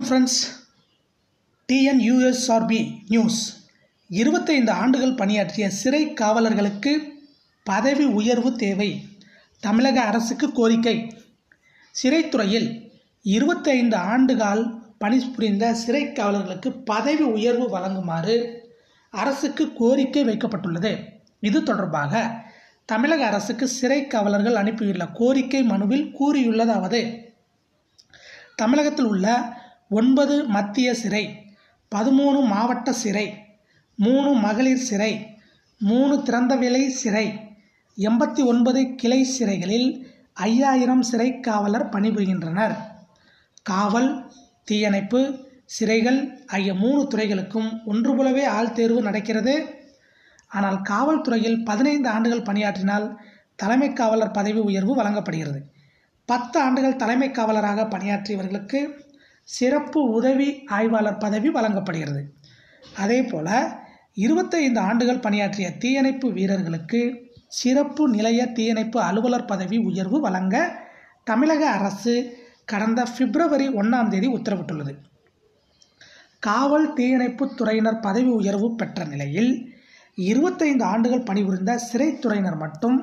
friends TNUSRB news இருபத்தைந்து ஆண்டுகள் பணியாற்றிய சிறை காவலர்களுக்கு பதவி உயர்வு தேவை தமிழக அரசுக்கு கோரிக்கை சிறைத்துறையில் இருபத்தைந்து ஆண்டுகால் பணிபுரிந்த சிறை காவலர்களுக்கு பதவி உயர்வு வழங்குமாறு அரசுக்கு கோரிக்கை வைக்கப்பட்டுள்ளது இது தொடர்பாக தமிழக அரசுக்கு சிறை காவலர்கள் அனுப்பியுள்ள கோரிக்கை மனுவில் கூறியுள்ளதாவது தமிழகத்தில் உள்ள ஒன்பது மத்திய சிறை பதிமூணு மாவட்ட சிறை மூணு மகளிர் சிறை மூணு திறந்தவெளி சிறை எண்பத்தி ஒன்பது கிளை சிறைகளில் ஐயாயிரம் சிறை காவலர் பணிபுரிகின்றனர் காவல் தீயணைப்பு சிறைகள் ஆகிய மூணு துறைகளுக்கும் ஒன்று போலவே ஆள் தேர்வு நடக்கிறது ஆனால் காவல்துறையில் பதினைந்து ஆண்டுகள் பணியாற்றினால் தலைமை காவலர் பதவி உயர்வு வழங்கப்படுகிறது பத்து ஆண்டுகள் தலைமை காவலராக பணியாற்றியவர்களுக்கு சிறப்பு உதவி ஆய்வாளர் பதவி வழங்கப்படுகிறது அதே போல் இருபத்தைந்து ஆண்டுகள் பணியாற்றிய தீயணைப்பு வீரர்களுக்கு சிறப்பு நிலைய தீயணைப்பு அலுவலர் பதவி உயர்வு வழங்க தமிழக அரசு கடந்த பிப்ரவரி ஒன்றாம் தேதி உத்தரவிட்டுள்ளது காவல் தீயணைப்பு துறையினர் பதவி உயர்வு பெற்ற நிலையில் இருபத்தைந்து ஆண்டுகள் பணிபுரிந்த சிறைத்துறையினர் மட்டும்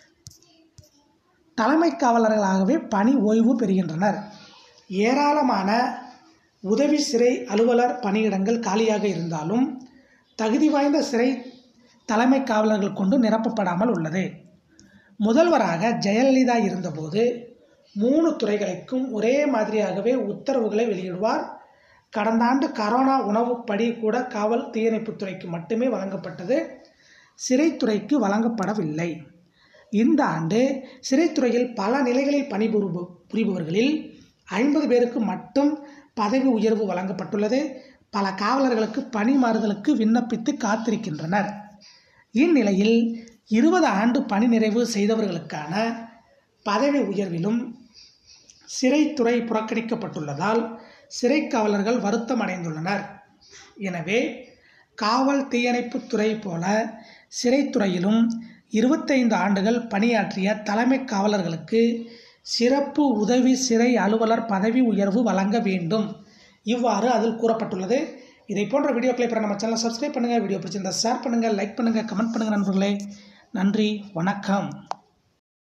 தலைமை காவலர்களாகவே பணி ஓய்வு பெறுகின்றனர் ஏராளமான உதவி சிறை அலுவலர் பணியிடங்கள் காலியாக இருந்தாலும் தகுதி வாய்ந்த சிறை தலைமை காவலர்கள் கொண்டு நிரப்பப்படாமல் உள்ளது முதல்வராக ஜெயலலிதா இருந்தபோது மூணு துறைகளுக்கும் ஒரே மாதிரியாகவே உத்தரவுகளை வெளியிடுவார் கடந்த ஆண்டு கரோனா உணவுப்படி கூட காவல் தீயணைப்புத்துறைக்கு மட்டுமே வழங்கப்பட்டது சிறைத்துறைக்கு வழங்கப்படவில்லை இந்த ஆண்டு சிறைத்துறையில் பல நிலைகளில் பணிபுரிபு புரிபவர்களில் ஐம்பது பேருக்கு மட்டும் பதவி உயர்வு வழங்கப்பட்டுள்ளது பல காவலர்களுக்கு பணி மாறுதலுக்கு விண்ணப்பித்து காத்திருக்கின்றனர் இந்நிலையில் இருபது ஆண்டு பணி நிறைவு செய்தவர்களுக்கான பதவி உயர்விலும் சிறைத்துறை புறக்கணிக்கப்பட்டுள்ளதால் சிறை காவலர்கள் வருத்தம் அடைந்துள்ளனர் எனவே காவல் தீயணைப்புத்துறை போல சிறைத்துறையிலும் இருபத்தைந்து ஆண்டுகள் பணியாற்றிய தலைமை காவலர்களுக்கு சிறப்பு உதவி சிறை அலுவலர் பதவி உயர்வு வழங்க வேண்டும் இவ்வாறு அதில் கூறப்பட்டுள்ளது இதை போன்ற வீடியோக்களை பெற நம்ம சேனலை சப்ஸ்கிரைப் பண்ணுங்கள் வீடியோ பிடிச்சிருந்தா ஷேர் பண்ணுங்கள் லைக் பண்ணுங்கள் கமெண்ட் பண்ணுங்கள் நண்பர்களே நன்றி வணக்கம்